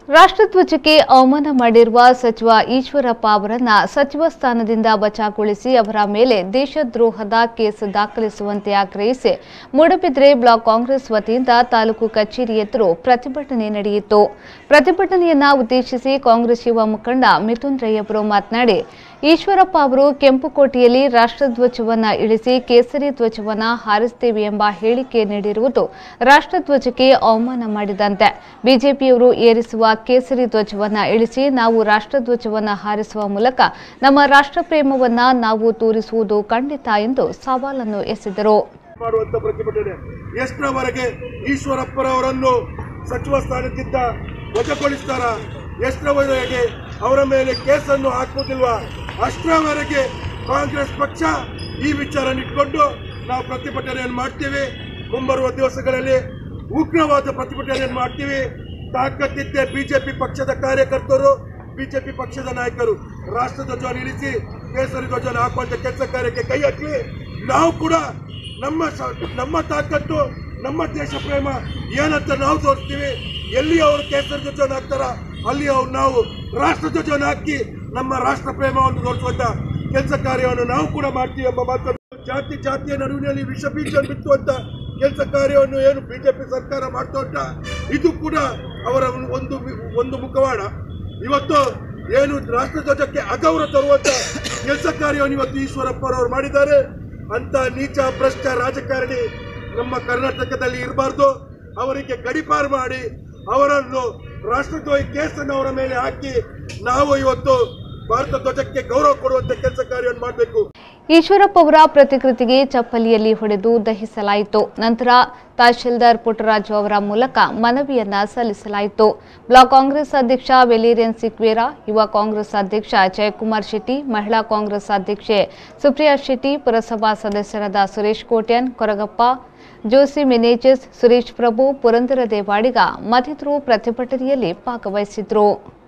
ರಾಷ್ಟ್ರಧ್ವಜಕ್ಕೆ ಅವಮಾನ ಮಾಡಿರುವ ಸಚಿವ ಈಶ್ವರಪ್ಪ ಅವರನ್ನ ಸಚಿವ ಸ್ಥಾನದಿಂದ ಬಚಾಗೊಳಿಸಿ ಅವರ ಮೇಲೆ ದೇಶದ್ರೋಹದ ಕೇಸ್ ದಾಖಲಿಸುವಂತೆ ಆಗ್ರಹಿಸಿ ಮೂಡಬಿದ್ರೆ ಬ್ಲಾಕ್ ಕಾಂಗ್ರೆಸ್ ವತಿಯಿಂದ ತಾಲೂಕು ಕಚೇರಿ ಎದುರು ಪ್ರತಿಭಟನೆ ನಡೆಯಿತು ಪ್ರತಿಭಟನೆಯನ್ನ ಉದ್ದೇಶಿಸಿ ಕಾಂಗ್ರೆಸ್ ಯುವ ಮುಖಂಡ ಮಿಥುನ್ ರೈ ಅವರು ಮಾತನಾಡಿ ಈಶ್ವರಪ್ಪ ಅವರು ಕೆಂಪುಕೋಟೆಯಲ್ಲಿ ರಾಷ್ಟ್ರಧ್ವಜವನ್ನ ಇಳಿಸಿ ಕೇಸರಿ ಧ್ವಜವನ್ನ ಹಾರಿಸುತ್ತೇವೆ ಎಂಬ ಹೇಳಿಕೆ ನೀಡಿರುವುದು ರಾಷ್ಟ್ರಧ್ವಜಕ್ಕೆ ಅವಮಾನ ಮಾಡಿದಂತೆ ಬಿಜೆಪಿಯವರು ಏರಿಸುವ ಕೇಸರಿ ಧ್ವಜವನ್ನ ಇಳಿಸಿ ನಾವು ರಾಷ್ಟ್ರಧ್ವಜವನ್ನ ಹಾರಿಸುವ ಮೂಲಕ ನಮ್ಮ ರಾಷ್ಟ್ರಪ್ರೇಮವನ್ನ ನಾವು ತೋರಿಸುವುದು ಖಂಡಿತ ಎಂದು ಸವಾಲನ್ನು ಎಸೆದರು ಮಾಡುವಂತ ಪ್ರತಿಭಟನೆ ಎಷ್ಟರವರೆಗೆ ಈಶ್ವರಪ್ಪರವರನ್ನು ಸಚಿವ ಸ್ಥಾನದಿಂದ ವಜಾಗೊಳಿಸ್ತಾರ ಎಷ್ಟರವರೆಗೆ ಅವರ ಮೇಲೆ ಕೇಸನ್ನು ಹಾಕುವುದಿಲ್ವಾ ಅಷ್ಟರವರೆಗೆ ಕಾಂಗ್ರೆಸ್ ಪಕ್ಷ ಈ ವಿಚಾರ ಇಟ್ಕೊಂಡು ನಾವು ಪ್ರತಿಭಟನೆಯನ್ನು ಮಾಡ್ತೀವಿ ಮುಂಬರುವ ದಿವಸಗಳಲ್ಲಿ ಉಗ್ರವಾದ ಪ್ರತಿಭಟನೆಯನ್ನು ಮಾಡ್ತೀವಿ ತಾಕತ್ತಿದ್ದೆ ಬಿಜೆಪಿ ಪಕ್ಷದ ಕಾರ್ಯಕರ್ತರು ಬಿಜೆಪಿ ಪಕ್ಷದ ನಾಯಕರು ರಾಷ್ಟ್ರ ಧ್ವಜವನ್ನು ಇಳಿಸಿ ಕೇಸರಿ ಧ್ವಜವನ್ನು ಹಾಕುವಂತ ಕೆಲಸ ಕಾರ್ಯಕ್ಕೆ ಕೈ ಹಾಕಿ ನಾವು ಕೂಡ ನಮ್ಮ ಸ- ನಮ್ಮ ತಾಕತ್ತು ನಮ್ಮ ದೇಶ ಪ್ರೇಮ ಏನಂತ ನಾವು ತೋರಿಸ್ತೀವಿ ಎಲ್ಲಿ ಅವರು ಕೇಸರಿ ಧ್ವಜವನ್ನು ಹಾಕ್ತಾರ ಅಲ್ಲಿ ಅವ್ರು ನಾವು ರಾಷ್ಟ್ರ ಧ್ವಜವನ್ನು ಹಾಕಿ ನಮ್ಮ ರಾಷ್ಟ್ರ ಪ್ರೇಮವನ್ನು ತೋರಿಸುವಂತ ಕೆಲಸ ಕಾರ್ಯವನ್ನು ನಾವು ಕೂಡ ಮಾಡ್ತೀವಿ ಎಂಬ ಮಾತನ್ನು ಜಾತಿ ಜಾತಿಯ ನಡುವಿನಲ್ಲಿ ವಿಷ ಬೀಜ ಬಿತ್ತುವಂತ ಕೆಲಸ ಕಾರ್ಯವನ್ನು ಏನು ಬಿಜೆಪಿ ಸರ್ಕಾರ ಮಾಡ್ತಾ ಉಂಟ ಇದು ಕೂಡ ಅವರ ಒಂದು ಒಂದು ಮುಖವಾಡ ಇವತ್ತು ಏನು ರಾಷ್ಟ್ರಧ್ವಜಕ್ಕೆ ಅಗೌರವ ತರುವಂತ ಕೆಲಸ ಕಾರ್ಯವನ್ನು ಇವತ್ತು ಈಶ್ವರಪ್ಪರವರು ಮಾಡಿದ್ದಾರೆ ಅಂತ ನೀಚ ಭ್ರಷ್ಟ ರಾಜಕಾರಣಿ ನಮ್ಮ ಕರ್ನಾಟಕದಲ್ಲಿ ಇರಬಾರ್ದು ಅವರಿಗೆ ಗಡಿಪಾರು ಮಾಡಿ ಅವರನ್ನು ರಾಷ್ಟ್ರಧ್ವಜ ಕೇಸನ್ನು ಅವರ ಮೇಲೆ ಹಾಕಿ ನಾವು ಇವತ್ತು ಭಾರತ ಧ್ವಜಕ್ಕೆ ಗೌರವ ಕೊಡುವಂತ ಕೆಲಸ ಕಾರ್ಯವನ್ನು ಮಾಡಬೇಕು ಈಶ್ವರಪ್ಪ ಅವರ ಪ್ರತಿಕೃತಿಗೆ ಚಪ್ಪಲಿಯಲ್ಲಿ ಹೊಡೆದು ದಹಿಸಲಾಯಿತು ನಂತರ ತಹಶೀಲ್ದಾರ್ ಪುಟ್ಟರಾಜು ಅವರ ಮೂಲಕ ಮನವಿಯನ್ನ ಸಲ್ಲಿಸಲಾಯಿತು ಬ್ಲಾಕ್ ಕಾಂಗ್ರೆಸ್ ಅಧ್ಯಕ್ಷ ವೆಲೇರಿಯನ್ ಸಿಕ್ವೇರಾ ಯುವ ಕಾಂಗ್ರೆಸ್ ಅಧ್ಯಕ್ಷ ಜಯಕುಮಾರ್ ಶೆಟ್ಟಿ ಮಹಿಳಾ ಕಾಂಗ್ರೆಸ್ ಅಧ್ಯಕ್ಷೆ ಸುಪ್ರಿಯಾ ಶೆಟ್ಟಿ ಪುರಸಭಾ ಸದಸ್ಯರಾದ ಸುರೇಶ್ ಕೋಟ್ಯಾನ್ ಕೊರಗಪ್ಪ ಜೋಸಿ ಮಿನೇಜಸ್ ಸುರೇಶ್ ಪ್ರಭು ಪುರಂದರ ದೇವಾಡಿಗ ಮತ್ತಿತರರು ಪ್ರತಿಭಟನೆಯಲ್ಲಿ ಭಾಗವಹಿಸಿದ್ರು